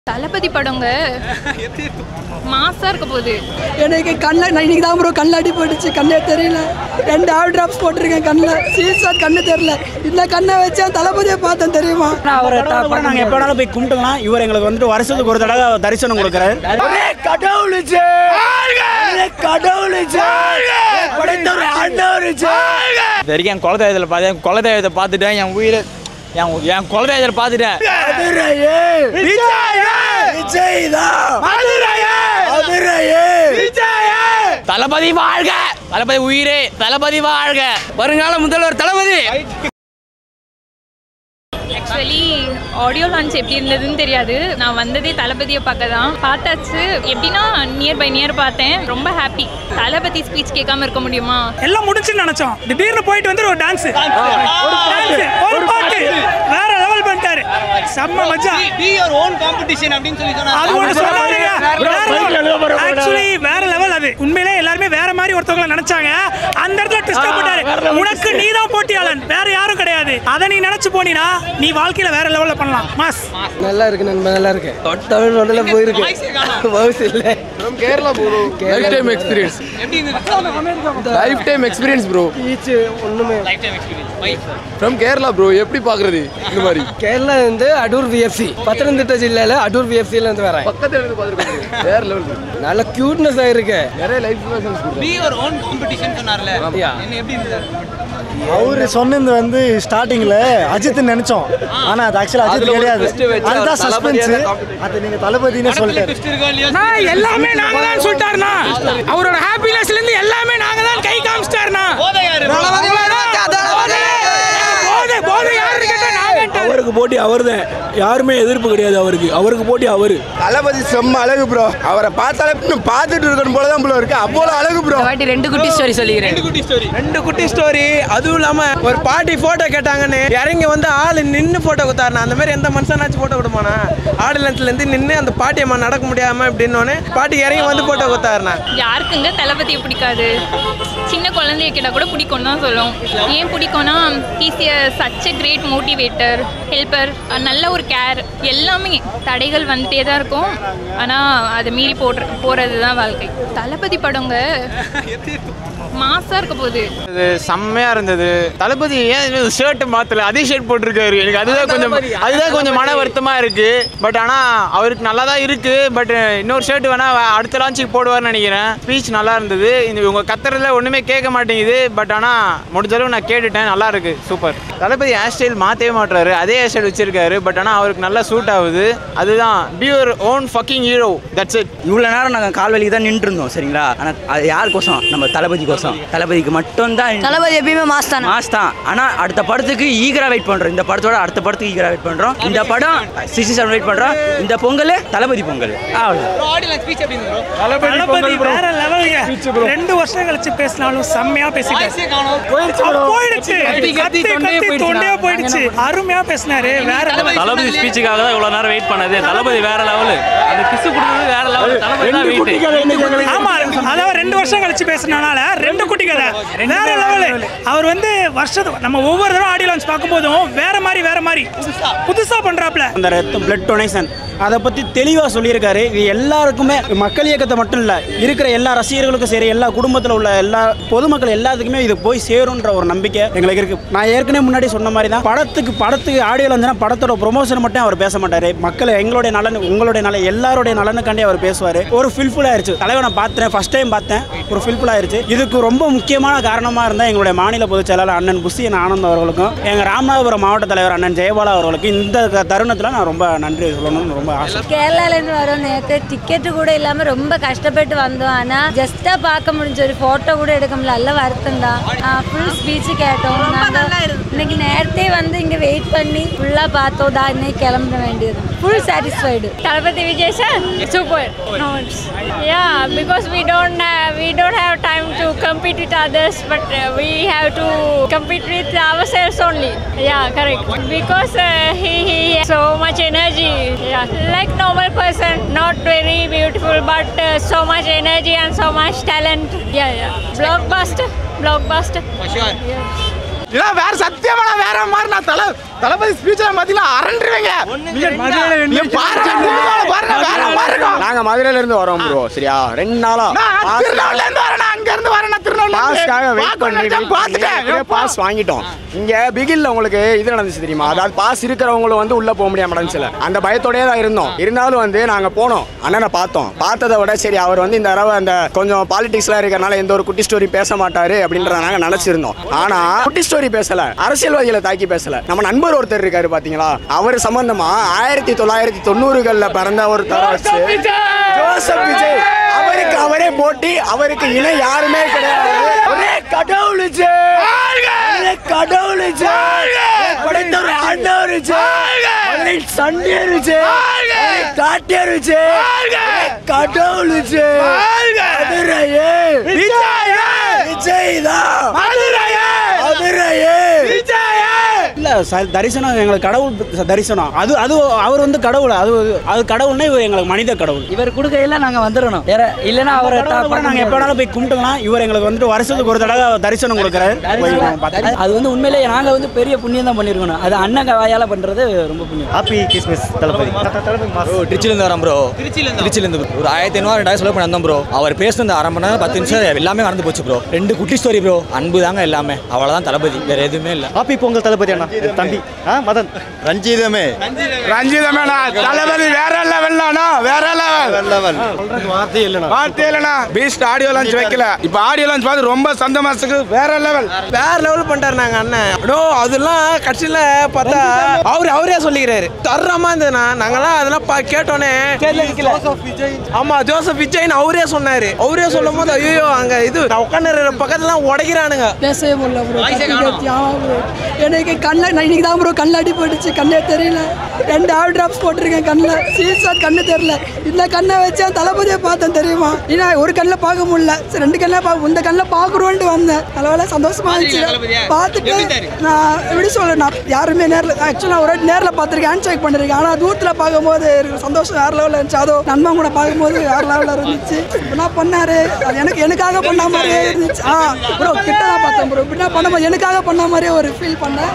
தளபதி படங்க மாசா இருக்க போகுது எனக்கு கண்ணில் நான் இன்னைக்கு தான் ப்ரோ கண்ணில் அடி போட்டுச்சு கண்ணே தெரியல ரெண்டு ஆல் ட்ராப்ஸ் போட்டிருக்கேன் கண்ணில் சீரியஸாக கண்ணு தெரியல இந்த கண்ணை வச்சு தளபதியை பார்த்தேன் தெரியுமா அவரை நாங்கள் எப்போ வேணாலும் போய் கும்பிட்டுக்கலாம் இவர் எங்களுக்கு வந்துட்டு வருஷத்துக்கு ஒரு தடவை தரிசனம் கொடுக்குறாரு கடவுளுச்சு கடவுளுச்சு இது வரைக்கும் என் குலதெய்வத்தில் பார்த்தேன் என் குலதெய்வத்தை பார்த்துட்டேன் என் உயிரை என் என் குலதெய்வத்தை பார்த்துட்டேன் தளபதி வாழ்க தளபதி உயிரே தளபதி வாழ்க வருங்கால முதல்வர் தளபதி ஆக்சுவலி ஆடியோ லான்ச் எப்படி இருந்ததுன்னு தெரியாது நான் வந்ததே தளபதியை பார்க்க தான் பார்த்தாச்சு எப்படின்னா நியர் பை நியர் பார்த்தேன் ரொம்ப ஹாப்பி தளபதி ஸ்பீச் கேட்காம இருக்க முடியுமா எல்லாம் முடிச்சுன்னு நினைச்சோம் திடீர்னு போயிட்டு வந்து ஒரு டான்ஸ் ஒரு பாட்டு வேற லெவல் பண்ணிட்டாரு செம்ம மஜா அது ஒண்ணு சொன்னாருங்க ஆக்சுவலி வேற லெவல் அது உண்மையிலே எல்லாருமே வேற மாதிரி ஒருத்தவங்கள நினைச்சாங்க அந்த இடத்துல ட்விஸ்ட் போட்டாரு உனக்கு நீ தான் போட்டியாளன் வேற யாரும் கிடையாது அதை நீ நினைச்சு போனீனா நீ வாழ்க்கையில வேற லெவல்ல பண்ணலாம் மாஸ் நல்லா இருக்கு நண்பன் நல்லா இருக்கு தமிழ் மண்டல போயிருக்கு வயசு இல்லை Kerala bro life time experience life time experience bro beach ஒன்றுமே ஃப்ரம் கேரளா ப்ரோ எப்படி பாக்குறது இந்த மாதிரி கேரளா வந்து அடூர் விஎஃப்சி பத்தனംതിട്ട ജില്ലയിലെ അടൂർ വി എഫ് സിയിൽ നിന്ന് വരാൻ பக்கத்துல இருந்து பாத்துருக்கோம் வேற லெவல் நல்ல கியூட்னஸ் ஆயிருக்கு நிறைய லைஃப் லெசன்ஸ் அவரு சொன்னது வந்து ஸ்டார்டிங்ல அஜித் நினைச்சோம் ஆனா அது ஆக்சுவலா அஜித் அதுல ஒரு கிடையாது twist வச்சு அதுதான் அவர் சஸ்பென்ஸ் தளபதியை தான் அது நீங்க தளபதினே சொல்லிட்டாரு நான் எல்லாமே நாங்க தான் சொல்லிட்டாருனா அவரோட ஹாப்பினஸ்ல இருந்து எல்லாமே நாங்க தான் கை காமிச்சிட்டாருனா போதை போதை யாரு கேட்டா நாங்க அவருக்கு போட்டி அவர்தான் யாருமே எதிர்ப்பு கிடையாது அவருக்கு அவருக்கு போட்டி அவரு தளபதி செம்ம அழகு ப்ரோ அவரை பார்த்தாலே இன்னும் பார்த்துட்டு இருக்கணும் போல தான் ப்ரோ இருக்கு அவ்வளோ அழகு ப்ரோ வாட்டி ரெண்டு குட்டி ஸ்டோரி சொல்லிக்கிறேன் ரெண்டு குட்டி ஸ்டோரி அதுவும் இல்லாம ஒரு பாட்டி போட்டோ கேட்டாங்கன்னு இறங்கி வந்து ஆள் நின்று போட்டோ கொடுத்தாருண்ணா அந்த மாதிரி எந்த மனுஷனாச்சும் போட்டோ கொடுப்பானா ஆடியன்ஸ்ல இருந்து நின்று அந்த பாட்டி அம்மா நடக்க முடியாம அப்படின்னோடனே பாட்டி இறங்கி வந்து போட்டோ கொடுத்தாருண்ணா யாருக்குங்க தளபதியை பிடிக்காது சின்ன குழந்தைய கேட்டால் கூட பிடிக்கும் தான் சொல்லும் ஏன் பிடிக்கும்னா is such a great motivator helper நல்ல ஒரு கேர் எல்லாமே தடைகள் வந்துட்டே தான் இருக்கும் ஆனால் அதை மீறி போடுற போகிறது தான் வாழ்க்கை தளபதி படங்க மாசா இருக்க போகுது அது செம்மையா இருந்தது தளபதி ஏன் ஷர்ட் மாத்தல அதே ஷர்ட் போட்டிருக்காரு எனக்கு அதுதான் கொஞ்சம் அதுதான் கொஞ்சம் மன வருத்தமா இருக்கு பட் ஆனா அவருக்கு நல்லா தான் இருக்கு பட் இன்னொரு ஷர்ட் வேணா அடுத்த லான்ச்சுக்கு போடுவார்னு நினைக்கிறேன் ஸ்பீச் நல்லா இருந்தது இந்த இவங்க கத்துறதுல ஒண்ணுமே கேட்க மாட்டேங்குது பட் ஆனா முடிஞ்ச அளவு நான் கேட்டுட்டேன் நல்லா இருக்கு சூப்பர் தளபதி ஹேர் ஸ்டைல் மாத்தவே மாட்டுறாரு அதே ஹேர் ஸ்டைல் வச்சிருக்காரு பட் ஆனா அவருக்கு நல்லா சூட் ஆகுது அதுதான் be your own fucking hero that's it இவ்வளோ நேரம் நாங்கள் கால்வலிக்கு தான் நின்று இருந்தோம் சரிங்களா ஆனால் அது யாருக்கோசம் நம்ம தளபதி கோசம் தளபதிக்கு மட்டும்தான் தளபதி எப்பயுமே மாஸ் தானே மாஸ் தான் ஆனால் அடுத்த படத்துக்கு ஈகரா வெயிட் பண்ணுறோம் இந்த படத்தோட அடுத்த படத்துக்கு ஈகரா வெயிட் பண்ணுறோம் இந்த படம் சிக்ஸ்டி செவன் வெயிட் பண்ணுறோம் இந்த பொங்கல் தளபதி பொங்கல் அவ்வளோ தளபதி வேற லெவலுங்க ரெண்டு வருஷம் கழிச்சு பேசினாலும் செம்மையா பேசிட்டாரு போயிடுச்சு கத்தி கத்தி தொண்டையா போயிடுச்சு அருமையா பேசினாரு வேற level. தளபதி ஸ்பீச்சுக்காக தான் இவ்வளோ நேரம் வெயிட் பண்ணது தளபதி வேற லெவலு அந்த கிசு கொடுத்தது வேற லெவல் தளபதி தான் வெயிட் ஆமா அதாவது ரெண்டு வருஷம் கழிச்சு பேசினால ரெண்டு குட்டி கதை வேற லெவலு அவர் வந்து வருஷத்து நம்ம ஒவ்வொரு தடவை ஆடியோ லான்ச் பார்க்கும்போதும் வேற மாதிரி வேற மாதிரி புதுசா பண்றாப்ல அந்த ரத்தம் பிளட் டொனேஷன் அதை பற்றி தெளிவாக சொல்லியிருக்காரு இது எல்லாருக்குமே மக்கள் இயக்கத்தை மட்டும் இல்லை இருக்கிற எல்லா ரசிகர்களுக்கும் சரி எல்லா குடும்பத்தில் உள்ள எல்லா பொதுமக்கள் எல்லாத்துக்குமே இது போய் சேரும்ன்ற ஒரு நம்பிக்கை எங்களுக்கு இருக்கு நான் ஏற்கனவே முன்னாடி சொன்ன மாதிரி தான் படத்துக்கு படத்துக்கு ஆடியோ வந்துன்னா படத்தோட ப்ரொமோஷன் மட்டும் அவர் பேச மாட்டார் மக்கள் எங்களுடைய நலன் உங்களுடைய நலன் எல்லாருடைய நலனுக்காண்டி அவர் பேசுவார் ஒரு ஃபில்ஃபுல் ஆயிருச்சு தலைவனை பார்த்தேன் ஃபர்ஸ்ட் டைம் பார்த்தேன் ஒரு ஃபில்ஃபுல் ஆயிருச்சு இதுக்கு ரொம்ப முக்கியமான காரணமாக இருந்தால் எங்களுடைய மாநில பொதுச் செயலாளர் அண்ணன் புசியன் ஆனந்த் அவர்களுக்கும் எங்கள் ராமநாதபுரம் மாவட்ட தலைவர் அண்ணன் ஜெயபாலா அவர்களுக்கும் இந்த தருணத்தில் நான் ரொம்ப நன்றி சொல்லணும்னு ரொம்ப ஆசை கேரளாலேருந்து வரோம் நேற்று டிக்கெட்டு கூட இல்லாமல் ரொம்ப கஷ்டப்பட்டு வந்தோம் ஆனால் ஜஸ்ட்டாக பார்க்க முடிஞ்ச ஒரு ஃபோட்டோ கூட எடுக்க முடியல நல்ல வருத்தம் தான் ஃபுல் ஸ்பீச் கேட்டோம் நாங்கள் இன்னைக்கு நேரத்தே வந்து இங்கே வெயிட் பண்ணி ஃபுல்லாக பார்த்தோம் தான் இன்னைக்கு கிளம்ப வேண்டியது full satisfied Thalapathy Vijay sir super ya because we don't we don't have time to compete with others but we have to compete with ourselves only ya correct because he he so much energy yeah like normal person not very beautiful but uh, so much energy and so much talent yeah yeah blockbuster blockbuster For sure. yeah இதான் வேற சத்தியமா நான் வேற மாதிரி நான் தலை தளபதி speech பாத்தீங்கன்னா அரண்டுருவீங்க நீங்க பாருங்க திருநாள் பாருங்க வேற மாதிரி இருக்கும் நாங்க மதுரையில இருந்து வரோம் ப்ரோ சரியா ரெண்டு நாளா நான் திருநாள்ல இருந்து வரேன் அங்க இருந்து வரேன் நான் திருநாள்ல பாஸ்க்காக வெயிட் பண்ணி wait பண்ணி பாத்துட்டேன் இப்படியே பாஸ் வாங்கிட்டோம் இங்க பிகில்ல உங்களுக்கு இது நடந்துச்சு தெரியுமா அதாவது பாஸ் இருக்கிறவங்களும் வந்து உள்ள போக முடியாம நடந்துச்சுல அந்த பயத்தோடயே தான் இருந்தோம் இருந்தாலும் வந்து நாங்க போனோம் அண்ணனை பார்த்தோம் பார்த்ததை விட சரி அவர் வந்து இந்த தடவை அந்த கொஞ்சம் பாலிடிக்ஸ்லாம் இருக்கறனால எந்த ஒரு குட்டி ஸ்டோரி பேச மாட்டாரு அப்படின்றத நாங்க நினைச்சிருந்தோம் ஆனா குட்டி ஸ்டோரி பேசல அரசியல்வாதிகளை தாக்கி பேசல நம்ம நண்பர் ஒருத்தர் இருக்காரு பாத்தீங்களா அவர் சம்பந்தமா ஆயிரத்தி தொள்ளாயிரத்தி தொண்ணூறுகள்ல பிறந்த ஒரு தர வச்சு ஜோசப் விஜய் அவருக்கு அவரே போட்டி அவருக்கு இணை யாருமே கிடையாது ஒரே கடவுள் விஜய். ஒரே கடவுள் விஜய். படைத்தவர் ஆண்டவர் விஜய். ஒரே சண்டியர் விஜய். ஒரே காட்டியர் விஜய். ஒரே கடவுள் விஜய். மதுரையே விஜய் தான் மதுரையே இல்ல ச- தரிசனம் எங்களுக்கு கடவுள் ச- தரிசனம் அது அது அவர் வந்து கடவுள் அது அது கடவுள்னா இவர் எங்களுக்கு மனித கடவுள் இவர் கொடுக்கையில நாங்க வந்துடணும் வேற இல்லைன்னா அவரை த- கடவுளை கூட பார்க்க நாங்க எப்ப முடியாது. வேணாலும் போய் கும்பிட்டுக்கலாம் இவர் எங்களுக்கு வந்துட்டு வருஷத்துக்கு ஒரு தடவை தரிசனம் கொடுக்குறாரு போய் பார்த்து- அது வந்து உண்மையிலேயே நாங்க வந்து பெரிய புண்ணியம் தான் பண்ணிருக்கணும் அது அண்ணன் வாயால பண்றது ரொம்ப புண்ணியம் ஹாப்பி கிறிஸ்மஸ் தளபதி ப்ரோ திருச்சியிலேருந்து வரேன் ப்ரோ திருச்சியிலேருந்து ஒரு ஆயிரத்தி ஐநூறு ரெண்டாயிரம் செலவு பண்ணி வந்தோம் ப்ரோ அவர் பேசுனது அரை மணி நேரம் பத்து நிமிஷம் எல்லாமே மறந்து போச்சு ப்ரோ ரெண்டு குட்டி ஸ்டோரி ப்ரோ அன்பு தாங்க எல்லாமே அவ்வளோதான் தளபதி வேற எதுவுமே இல்லை ஹாப்பி பொங்கல் தளபதி அண்ணா தம்பி ஆ மதன் ரஞ்சிதமே ரஞ்சிதமேனா தளபதி வேற லெவல்னா வேற லெவல் லெவல் வார்த்தை இல்லைண்ணா வார்த்தை இல்லைண்ணா பீஸ்ட் ஆடியோ லான்ச் வைக்கல இப்போ ஆடியோ லான்ச் பார்த்து ரொம்ப சந்தோஷத்துக்கு வேற லெவல் வேற லெவல் பண்ணிட்டாரு நாங்க அண்ணன் நோ அதெல்லாம் கட்சியில பார்த்தா அவர் அவரே சொல்லிக்கிறாரு தர்றமா இருந்ததுண்ணா நாங்கெல்லாம் அதெல்லாம் பா- கேட்டோன்னே தேர்தல் நிக்கல ஆமா ஜோசப் விஜய்னு அவரே சொன்னாரு அவரே சொல்லும் போது ஐயோ அங்க இது நான் உட்காந்து பக்கத்துல உடைக்கிறானுங்க பேசவே முடியல ப்ரோ ஆமா ப்ரோ எனக்கு கண்ணில் நான் இன்னைக்கு தான் ப்ரோ கண்ணில் அடி போட்டுச்சு கண்ணே தெரியல ரெண்டு ஆல் டிராப்ஸ் போட்டிருக்கேன் கண்ணில் சீரியஸாக கண்ணு தெரியல இந்த கண்ணை வச்சு அந்த தளபதியை பார்த்தேன் தெரியுமா ஏன்னா ஒரு கண்ணில் பார்க்க முடியல சரி ரெண்டு கண்ணில் பார்க்க இந்த கண்ணில் பார்க்குறோன்ட்டு வந்தேன் நல்லவேளை சந்தோஷமா இருந்துச்சு பார்த்துட்டு நான் எப்படி சொல்ல நான் யாருமே நேரில் ஆக்சுவலாக ஒரு நேரில் பார்த்துருக்கேன் ஹேண்ட் செக் பண்ணிருக்கேன் ஆனால் தூரத்தில் பார்க்கும்போது எனக்கு சந்தோஷம் வேறு லெவலில் இருந்துச்சு அதோ நண்பன் கூட பார்க்கும்போது வேறு லெவலில் இருந்துச்சு இப்படின்னா பண்ணாரு அது எனக்கு எனக்காக பண்ண மாதிரியே இருந்துச்சு ஆ ப்ரோ கிட்ட தான் பார்த்தேன் ப்ரோ இப்படின்னா பண்ண மாதிரி எனக்காக பண்ண மாதிரியே ஒரு ஃபீல் பண்ணேன்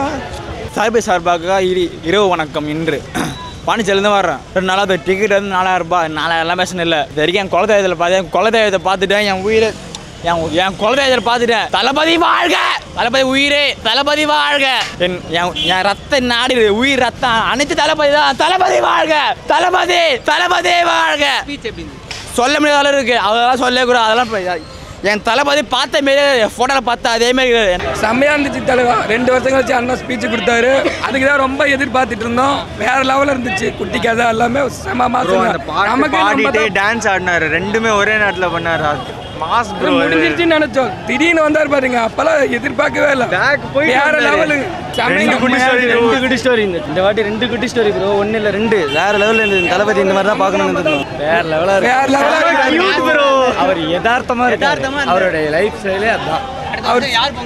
சார்பை சார்பாக இரு இரவு வணக்கம் இன்று பாண்டிச்சேரிலேருந்து வர்றேன் ரெண்டு நாளாக போய் டிக்கெட் வந்து நாலாயிரம் ரூபாய் நாலாயிரம் பேசணும் இல்லை இது வரைக்கும் என் குலதெய்வத்தில் பார்த்தேன் என் குலதெய்வத்தை பார்த்துட்டேன் என் உயிரை என் உ- என் குலதெய்வத்தை பார்த்துட்டேன் தளபதி வாழ்க தளபதி உயிரே தளபதி வாழ்க என் என் என் ரத்த நாடி உயிர் ரத்தம் அனைத்து தளபதி தான் தளபதி வாழ்க தளபதி தளபதி வாழ்க சொல்ல முடியாத அளவு இருக்கு அதெல்லாம் சொல்லக்கூடாது அதெல்லாம் இப்ப என் தளபதி பார்த்த மாரி ஃபோட்டோவில் பார்த்தா அதே மாதிரி செம்மையா இருந்துச்சு தலைவா ரெண்டு வருஷம் கழிச்சு அண்ணா ஸ்பீச் கொடுத்தாரு அதுக்கு தான் ரொம்ப எதிர்பார்த்துட்டு இருந்தோம் வேற லெவலில் இருந்துச்சு குட்டி கதை எல்லாமே செம்ம மாசம் நமக்கு பாடிட்டு டான்ஸ் ஆடினாரு ரெண்டுமே ஒரே நேரத்தில் பண்ணாரு மாஸ் ப்ரோ முடிஞ்சிருச்சுன்னு நினைச்சோம் திடீர்னு வந்தாரு பாருங்க அப்பெல்லாம் எதிர்பார்க்கவே இல்லை வேற லெவலு ரெண்டு குட்டி ஸ்டோரி ரெண்டு குட்டி ஸ்டோரி இந்த இந்த வாட்டி ரெண்டு குட்டி ஸ்டோரி ப்ரோ ஒன்னு இல்ல ரெண்டு வேற லெவல்ல இருந்தது தளபதி இந்த மாதிரி தான் பார்க்கணும்னு இருந்தது வேற லெவலா வேற level ஆ இருக்கு. ப்ரோ அவர் யதார்த்தமா இருக்காரு அவருடைய லைஃப் ஸ்டைலே அதான் அவர்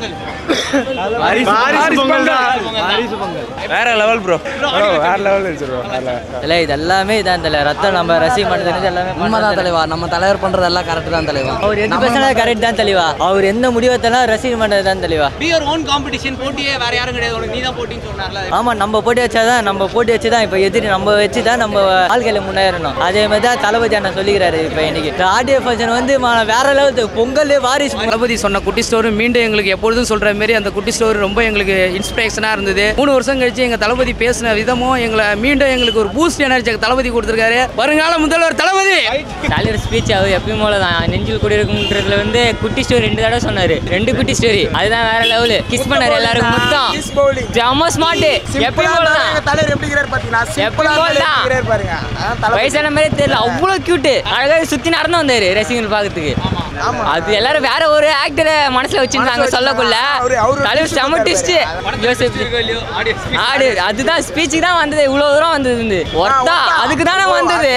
வாரிசு வாரிசு பொங்கல் தான் பொங்கல். வாரிசு பொங்கல் வேற லெவல் ப்ரோ வேற லெவல் இருந்துச்சு ப்ரோ வேற level. இல்லை இது எல்லாமே இதான் தலை ரத்தம் நம்ம ரசிகம் பண்ணுறது எல்லாமே உண்மைதான் தலைவா நம்ம தலைவர் பண்றது எல்லாம் கரெக்ட் தான் தலைவா அவர் எது பேசினா கரெக்ட் தான் தலைவா அவர் எந்த முடிவத்தெல்லாம் ரசிகம் பண்ணுறது தான் தலைவா பி யுவர் ஓன் காம்படிஷன் போட்டியே வேற யாரும் கிடையாது உனக்கு நீ தான் போட்டின்னு சொன்னார்ல ஆமா நம்ம போட்டி வச்சாதான் நம்ம போட்டி வச்சு தான் இப்போ எதிரி நம்ம வச்சு தான் நம்ம ஆள்களை முன்னேறணும் அதே மாதிரி தான் தளபதி அண்ணன் சொல்லிக்கிறாரு இப்போ இன்னைக்கு ஆடியோ ஃபங்க்ஷன் வந்து ம- வேற லெவல் பொங்கல் வாரிசு தளபதி சொன்ன குட்டி ஸ்டோரி மீண்டும் எங்களுக்கு எப்பொழுதும் சொல்ற மாதிரி அந்த குட்டி ஸ்டோரி ரொம்ப எங்களுக்கு இன்ஸ்பிரேஷனாக இருந்தது மூணு வருஷம் கழிச்சு எங்க தளபதி பேசின விதமும் எங்களை மீண்டும் எங்களுக்கு ஒரு பூஸ்ட் எனர்ஜி எங்க தளபதி கொடுத்துருக்காரு வருங்கால முதல்வர் தளபதி தலைவர் ஸ்பீச் அவர் எப்பயும் போல தான் நெஞ்சில் குடியிருக்கும்ன்றதுல வந்து குட்டி ஸ்டோரி ரெண்டு தடவை சொன்னாரு ரெண்டு குட்டி ஸ்டோரி அதுதான் வேற லெவலு கிஸ் பண்ணாரு எல்லாருக்கும் மொத்தம் ஜம்ம ஸ்மார்ட் எப்பயும் போல தான் தலைவர் எப்படி இருக்கிறார் பாத்தீங்களா எப்பயும் போல தான் பாருங்க வயசான மாதிரி தெரியல அவ்வளோ கியூட்டு அழகாக சுத்தி நடந்து வந்தாரு ரசிகர்கள் பார்க்கறதுக்கு அது எல்லாரும் வேற ஒரு ஆக்டரை மனசுல வச்சிருந்தாங்க சொல்லக்குள்ள தலைவர் செம டிஸ்ட் யோசிப் ஆடு அதுதான் ஸ்பீச்சுக்கு தான் வந்தது இவ்வளோ தூரம் வந்தது இருந்து ஒர்த்தா அதுக்கு தானே வந்தது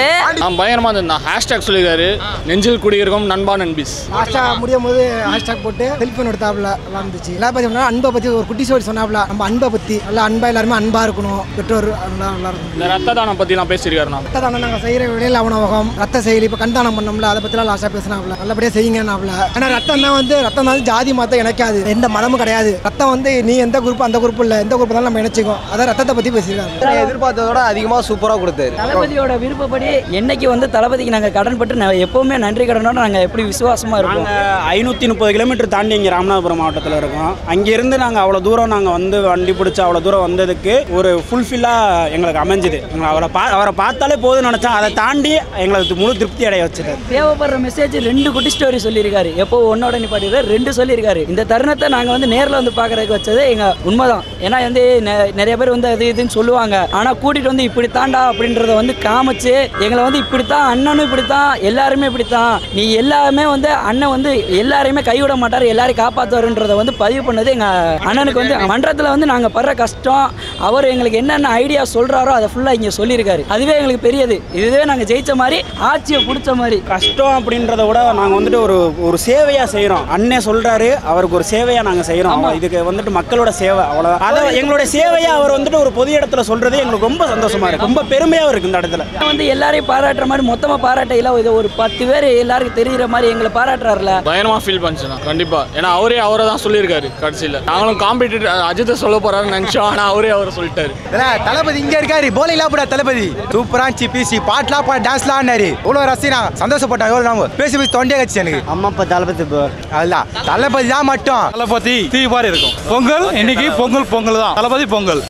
நான் பயங்கரமா இருந்தேன் ஹேஷ்டாக் சொல்லியிருக்காரு நெஞ்சில் குடியிருக்கும் நண்பா நண்பிஸ் லாஸ்டா முடியும் போது ஹேஷ்டாக் போட்டு செல்ஃபோன் எடுத்தாப்புல நல்லா இருந்துச்சு எல்லாம் பத்தி சொன்னா அன்பை பத்தி ஒரு குட்டி ஸ்டோரி சொன்னாப்புல நம்ம அன்பை பத்தி நல்லா அன்பா எல்லாருமே அன்பா இருக்கணும் பெற்றோர் நல்லா நல்லா இருக்கும் இந்த ரத்த தானம் பற்றிலாம் பேசியிருக்காரு நான் ரத்த தானம் நாங்கள் செய்கிற விடையில உணவகம் ரத்த செயலி இப்போ கண் தானம் பண்ணோம்ல அதை பற்றிலாம் லாஸ்ட்டாக பேசினாப்புல நல்லபடியாக செய்யுங்கன்னாப்புல ஏன்னா ரத்தம் தான் வந்து ரத்தம் தான் ஜாதி மதம் இணைக்காது எந்த மதமும் கிடையாது ரத்தம் வந்து நீ எந்த குரூப் அந்த குரூப் இல்லை எந்த குரூப் தான் நம்ம இணைச்சிக்கோம் அதான் ரத்தத்தை பற்றி பேசியிருக்காங்க எதிர்பார்த்ததோட அதிகமாக சூப்பராக கொடுத்தாரு தளபதியோட விருப்பப்படி என்னைக்கு வந்து தளபதிக்கு நாங்கள் கடன் பட்டு நா- எப்பவுமே நன்றி கடனோட நாங்கள் எப்படி விசுவாசமா இருப்போம் ஐநூற்றி முப்பது கிலோமீட்டர் தாண்டி இங்கே ராமநாதபுரம் மாவட்டத்தில் இருக்கோம் அங்கேருந்து நாங்கள் அவ்வளோ தூரம் நாங்கள் வந்து வண்டி பிடிச்சி அவ்வளோ தூரம் வந்ததுக்கு ஒரு ஃபுல்ஃபில்லாக எங்களுக்கு அமைஞ்சுது எங்களை அவரை பா அவரை பார்த்தாலே போதும்னு நினச்சோம் அதை தாண்டி எங்களுக்கு முழு திருப்தி அடைய வச்சுது தேவைப்படுற மெசேஜ் ரெண்டு குட்டி ஸ்டோரி சொல்லியிருக்காரு எப்போ ஒன்னோட நிப்பாட்டிருக்காரு ரெண்டு சொல்லியிருக்காரு இந்த தருணத்தை நாங்கள் வந்து நேரில் வந்து பார்க்கறதுக்கு வச்சது எங்கள் உண்மைதான் ஏன்னா வந்து நெ- நிறைய பேர் வந்து அது இதுன்னு சொல்லுவாங்க ஆனால் கூட்டிகிட்டு வந்து இப்படி தாண்டா அப்படின்றத வந்து காமிச்சு எங்களை வந்து இப்படித்தான் அண்ணனும் இப்படித்தான் எல்லாருமே இப்படித்தான் நீ எல்லாமே வந்து அண்ணன் வந்து எல்லாரையுமே கைவிட மாட்டார் எல்லாரையும் காப்பாற்றுவாருன்றதை வந்து பதிவு பண்ணது எங்கள் அண்ணனுக்கு வந்து மன்றத்தில் வந்து நாங்கள் படுற கஷ்டம் அவர் எங்களுக்கு என்னென்ன ஐடியா சொல்கிறாரோ அதை ஃபுல்லாக இங்கே சொல்லியிருக்காரு அதுவே எங்களுக்கு பெரியது இதுவே நாங்கள் ஜெயிச்ச மாதிரி ஆட்சியை பிடிச்ச மாதிரி கஷ்டம் அப்படின்றத விட நாங்கள் வந்துட்டு ஒரு ஒரு சேவையாக செய்கிறோம் அண்ணன் சொல்கிறாரு அவருக்கு ஒரு சேவையாக நாங்கள் செய்கிறோம் இதுக்கு வந்துட்டு மக்களோட சேவை அவ்வளோ அதை எங்களுடைய சேவையை அவர் வந்துட்டு ஒரு பொது இடத்துல சொல்கிறது எங்களுக்கு ரொம்ப சந்தோஷமா இருக்கு ரொம்ப பெருமையாக இருக்கு இந்த இடத்துல வந்து எல்லாரையும் பாராட்டுற மாதிரி மொத்தமாக பாராட்டையில இது ஒரு பத்து பேர் எல்லாருக்கும் தெரியுற மாதிரி எங்களை பாராட்டுறாருல பயங்கரமா ஃபீல் பண்ணுச்சு கண்டிப்பா ஏன்னா அவரே அவரை தான் சொல்லியிருக்காரு கடைசியில் நாங்களும் காம்படிட்டர் அஜித்தை சொல்ல போறாருன்னு நினைச்சோம் ஆனால் அவரே அவரை சொல்லிட்டாரு தளபதி இங்க இருக்காரு போலிலாம் போட தளபதி சூப்பரா இருந்துச்சு பிசி பாட்டுலாம் பா டான்ஸ்லாம் ஆடினாரு இவ்வளோ ரசினா சந்தோஷப்பட்டேன் எவ்வளோ நாங்க பேசி பேசி தொண்டையே கட்சி எனக்கு அம்மா அப்பா தளபதி அதுதான் தளபதி தான் மட்டும் தளபதி தீ மாதிரி இருக்கும் பொங்கல் இன்னைக்கு பொங்கல் பொங்கல் தான் தளபதி பொங்கல்